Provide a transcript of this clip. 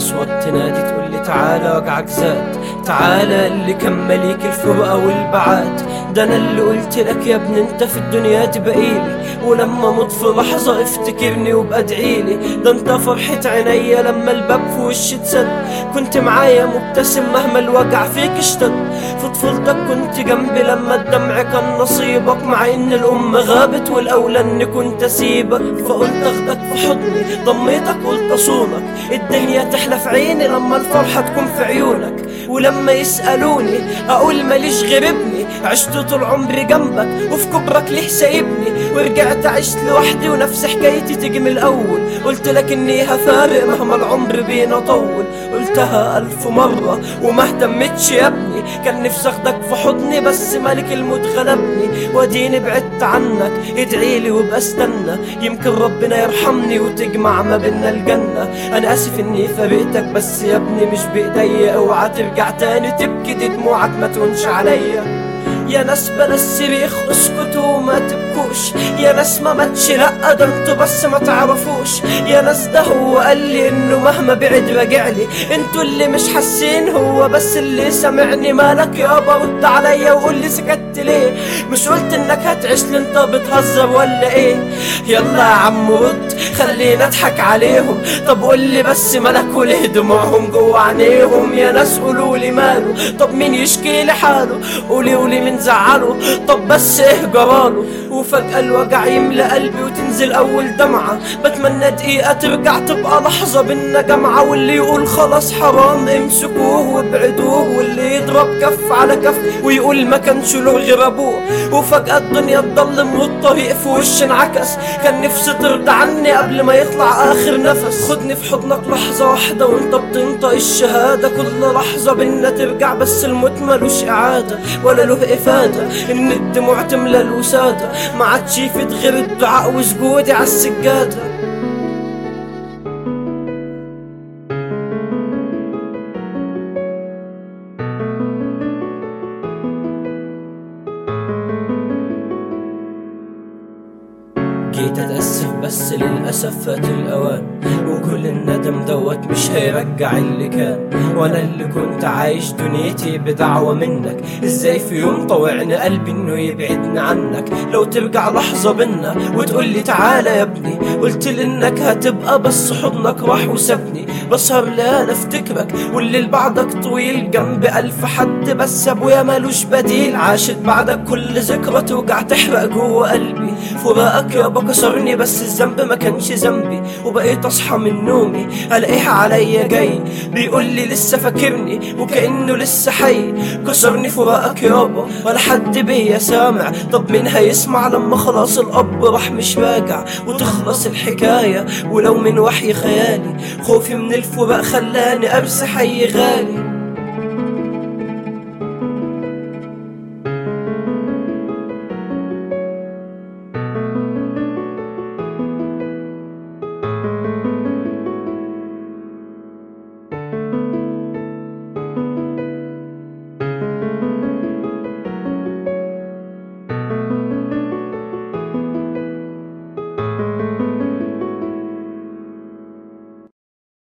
اصوات تنادي تقول لي تعالى وجعك زاد تعالى اللي كان مليك الفرقة والبعاد ده انا اللي قلت لك يا ابني انت في الدنيا تبقيلي ولما اموت في لحظة افتكرني وابقى ادعيلي ده انت فرحة عينيا لما الباب في وشي اتسد كنت معايا مبتسم مهما الوجع فيك اشتد في طفولتك كنت جنبي لما الدمع كان نصيبك مع ان الام غابت والاولى اني كنت اسيبك فقلت اخدك في حضني ضميتك قلت اصونك الدنيا تحلى في عيني لما الفرحة تكون في عيونك ولما يسألوني اقول ماليش غير ابني عشت طول عمري جنبك وفي كبرك ليه سايبني ورجعت عشت لوحدي ونفس حكايتي تيجي من الاول قلت لك اني هفارق مهما العمر بينا طول قلتها الف مرة وما اهتمتش يا ابني كان نفسي اخدك في حضني بس ملك الموت غلبني واديني بعدت عنك ادعيلي وابقى استنى يمكن ربنا يرحمني وتجمع ما بينا الجنة انا اسف اني فارقتك بس يا ابني مش بايديا اوعى ترجع تاني تبكي دي دموعك ما تهونش عليا يا ناس بلا الصريخ اسكتوا وما تبكوش يا ناس ما ماتش لا ده انتوا بس ما تعرفوش يا ناس ده هو قال لي انه مهما بعد راجع لي انتوا اللي مش حاسين هو بس اللي سامعني مالك يابا رد عليا وقول لي سكت ليه مش قلت انك هتعيش لي انت بتهزر ولا ايه يلا يا عم رد خلينا اضحك عليهم طب قول لي بس مالك وليه دموعهم جوا عينيهم يا ناس قولوا لي ماله طب مين يشكي لي حاله قولي قولي من زعله طب بس ايه جراله وفجأة الوجع يملى قلبي وتنزل أول دمعة بتمنى دقيقة ترجع تبقى لحظة بينا جامعة واللي يقول خلاص حرام امسكوه وابعدوه واللي يضرب كف على كف ويقول ما كانش له غير أبوه وفجأة الدنيا تضلم والطريق في وش انعكس كان نفسي ترضى عني قبل ما يطلع آخر نفس خدني في حضنك لحظة واحدة وانت بتنطق الشهادة كل لحظة بينا ترجع بس الموت ملوش إعادة ولا له إفادة إن الدموع تملى الوسادة ما عادش يفيد غير الدعاء وسجودي على السجادة جيت اتأسف بس للأسف فات الأوان وكل الندم دوت مش هيرجع اللي كان وانا اللي كنت عايش دنيتي بدعوة منك ازاي في يوم طوعني قلبي انه يبعدني عنك لو ترجع لحظة بينا وتقول لي تعالى يا ابني قلت لي انك هتبقى بس حضنك راح وسابني بسهر ليالي افتكرك والليل بعدك طويل جنب ألف حد بس ابويا مالوش بديل عاشت بعدك كل ذكرى توجع تحرق جوه قلبي فراقك يابا كسرني بس الذنب ما كانش ذنبي وبقيت اصحى من نومي الاقيها عليا جاي بيقول لي لسه فاكرني وكانه لسه حي كسرني فراقك يابا ولا حد بيا سامع طب مين هيسمع لما خلاص الاب راح مش راجع وتخلص الحكايه ولو من وحي خيالي خوفي من الفراق خلاني ارسى حي غالي